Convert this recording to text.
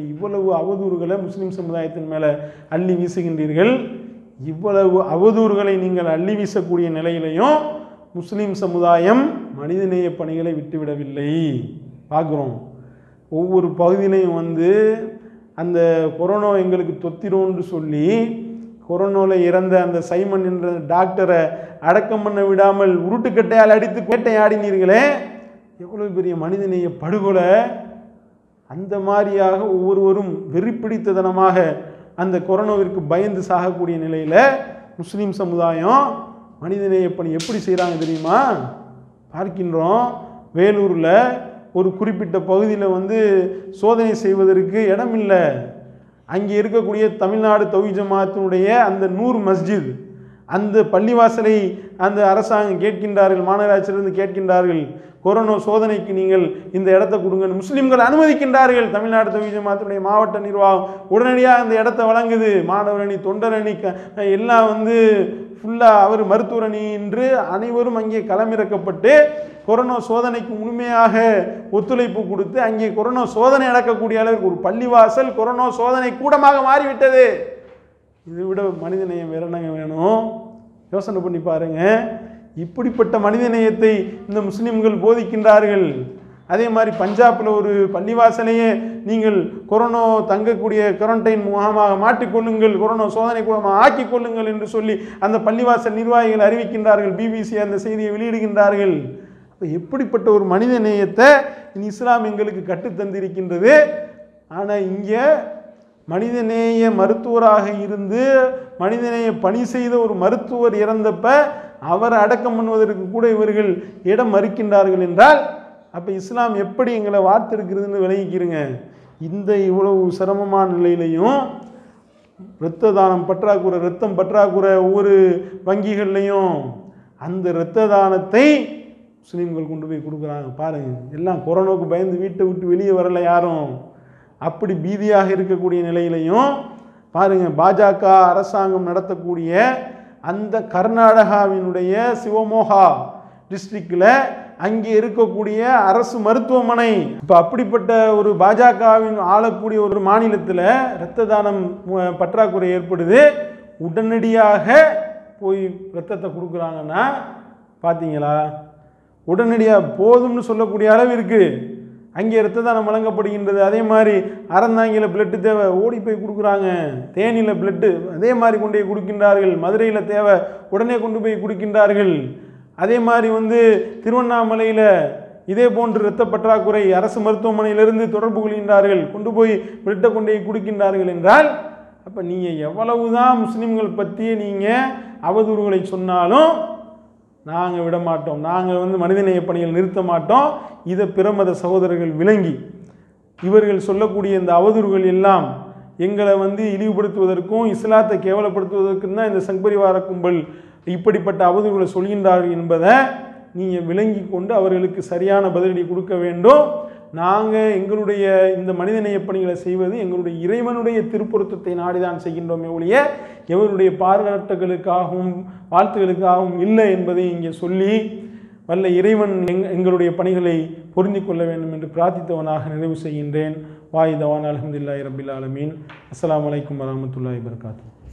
இவ்வளவு அவதூறுகளை முஸ்லிம் சமுதாயத்தின் மேலே அள்ளி வீசுகின்றீர்கள் இவ்வளவு அவதூறுகளை நீங்கள் அள்ளி வீசக்கூடிய நிலையிலையும் முஸ்லிம் சமுதாயம் மனிதநேய பணிகளை விட்டுவிடவில்லை பார்க்குறோம் ஒவ்வொரு பகுதியிலையும் வந்து அந்த கொரோனா எங்களுக்கு தொத்திரும்னு சொல்லி கொரோனாவில் இறந்த அந்த சைமன் என்ற டாக்டரை அடக்கம் பண்ண விடாமல் உருட்டுக்கட்டையால் அடித்து கேட்டை ஆடினீர்களே எவ்வளவு பெரிய மனிதநேய படுகொலை அந்த மாதிரியாக ஒவ்வொருவரும் வெறிப்பிடித்தனமாக அந்த கொரோனாவிற்கு பயந்து சாகக்கூடிய நிலையில் முஸ்லீம் சமுதாயம் மனிதநேய பணி எப்படி செய்கிறாங்க தெரியுமா பார்க்கின்றோம் வேலூரில் ஒரு குறிப்பிட்ட பகுதியில் வந்து சோதனை செய்வதற்கு இடம் இல்லை அங்கே இருக்கக்கூடிய தமிழ்நாடு தௌஹி ஜமாத்தினுடைய அந்த நூர் மஸ்ஜித் அந்த பள்ளிவாசலை அந்த அரசாங்கம் கேட்கின்றார்கள் மாநகராட்சியிலிருந்து கேட்கின்றார்கள் கொரோனா சோதனைக்கு நீங்கள் இந்த இடத்த கொடுங்க முஸ்லிம்கள் அனுமதிக்கின்றார்கள் தமிழ்நாடு தௌஹி ஜமாத்தினுடைய மாவட்ட நிர்வாகம் உடனடியாக அந்த இடத்த வழங்குது மாணவர் அணி தொண்டர் அணி க- எல்லாம் வந்து ஃபுல்லாக அவர் மருத்துவர் அணி என்று அனைவரும் அங்கே களமிறக்கப்பட்டு கொரோனா சோதனைக்கு முழுமையாக ஒத்துழைப்பு கொடுத்து அங்கே கொரோனா சோதனை நடக்கக்கூடிய அளவிற்கு ஒரு பள்ளிவாசல் கொரோனா சோதனை கூடமாக மாறிவிட்டது இதை விட மனிதநேயம் வேற என்னங்க வேணும் யோசனை பண்ணி பாருங்க இப்படிப்பட்ட மனிதநேயத்தை இந்த முஸ்லிம்கள் போதிக்கின்றார்கள் அதே மாதிரி பஞ்சாப்ல ஒரு பள்ளிவாசலையே நீங்கள் கொரோனா தங்கக்கூடிய குவாரண்டைன் முகாமாக மாற்றிக்கொள்ளுங்கள் கொரோனா சோதனை கூடமாக ஆக்கிக் கொள்ளுங்கள் என்று சொல்லி அந்த பள்ளிவாசல் நிர்வாகிகள் அறிவிக்கின்றார்கள் பிபிசி அந்த செய்தியை வெளியிடுகின்றார்கள் அப்போ எப்படிப்பட்ட ஒரு மனித நேயத்தை இந்த இஸ்லாம் எங்களுக்கு கற்றுத்தந்திருக்கின்றது ஆனால் இங்கே மனிதநேய மருத்துவராக இருந்து மனிதநேய பணி செய்த ஒரு மருத்துவர் இறந்தப்ப அவரை அடக்கம் பண்ணுவதற்கு கூட இவர்கள் இடம் மறுக்கின்றார்கள் என்றால் அப்போ இஸ்லாம் எப்படி எங்களை வார்த்தெடுக்கிறதுன்னு விளங்கிக்கிறங்க இந்த இவ்வளவு சிரமமான நிலையிலையும் இரத்த தானம் பற்றாக்குறை ரத்தம் பற்றாக்குறை ஒவ்வொரு வங்கிகள்லையும் அந்த இரத்த தானத்தை முஸ்லீம்கள் கொண்டு போய் கொடுக்குறாங்க பாருங்க எல்லாம் கொரோனாவுக்கு பயந்து வீட்டை விட்டு வெளியே வரல யாரும் அப்படி பீதியாக இருக்கக்கூடிய நிலையிலையும் பாருங்க பாஜக அரசாங்கம் நடத்தக்கூடிய அந்த கர்நாடகாவினுடைய சிவமோகா டிஸ்ட்ரிக்டில் அங்கே இருக்கக்கூடிய அரசு மருத்துவமனை இப்போ அப்படிப்பட்ட ஒரு பாஜகவின் ஆளக்கூடிய ஒரு மாநிலத்தில் இரத்த தானம் மு- பற்றாக்குறை ஏற்படுது உடனடியாக போய் இரத்தத்தை கொடுக்குறாங்கன்னா பார்த்தீங்களா உடனடியாக போதும்னு சொல்லக்கூடிய அளவிற்கு அங்கே இரத்த தானம் வழங்கப்படுகின்றது அதே மாதிரி அறந்தாங்கில பிளட்டு தேவை ஓடி போய் கொடுக்குறாங்க தேனியில் பிளட்டு அதே மாதிரி கொண்டு போய் கொடுக்கின்றார்கள் மதுரையில் தேவை உடனே கொண்டு போய் கொடுக்கின்றார்கள் அதே மாதிரி வந்து திருவண்ணாமலையில் இதே போன்று இரத்த பற்றாக்குறை அரசு மருத்துவமனையிலிருந்து தொடர்பு கொள்கின்றார்கள் கொண்டு போய் பிளட்டை கொண்டு போய் கொடுக்கின்றார்கள் என்றால் அப்போ நீங்கள் எவ்வளவுதான் முஸ்லீம்கள் பற்றி நீங்கள் அவதூறுகளை சொன்னாலும் நாங்கள் விட மாட்டோம் நாங்கள் வந்து மனிதநேய பணிகள் நிறுத்த மாட்டோம் இதை பிரமத சகோதரர்கள் விளங்கி இவர்கள் சொல்லக்கூடிய இந்த அவதூறுகள் எல்லாம் எங்களை வந்து இழிவுபடுத்துவதற்கும் இஸ்லாத்தை கேவலப்படுத்துவதற்கும் தான் இந்த சங்பரிவார கும்பல் இப்படிப்பட்ட அவதூறுகளை சொல்கின்றார்கள் என்பதை நீங்கள் விளங்கி கொண்டு அவர்களுக்கு சரியான பதிலடி கொடுக்க வேண்டும் நாங்கள் எங்களுடைய இந்த மனிதநேய பணிகளை செய்வது எங்களுடைய இறைவனுடைய திருப்பொருத்தத்தை நாடிதான் செய்கின்றோமே ஒழிய எவருடைய பாராட்டுகளுக்காகவும் வாழ்த்துகளுக்காகவும் இல்லை என்பதை இங்கே சொல்லி வல்ல இறைவன் எங் எங்களுடைய பணிகளை பொருந்திக் கொள்ள வேண்டும் என்று பிரார்த்தித்தவனாக நிறைவு செய்கின்றேன் வாய் தவான் அலமதுல்லாஹி ரபில் ஆலமீன் அஸ்ஸலாமு அலைக்கும் வரஹ்மத்துல்லாஹி வபரகாத்துஹு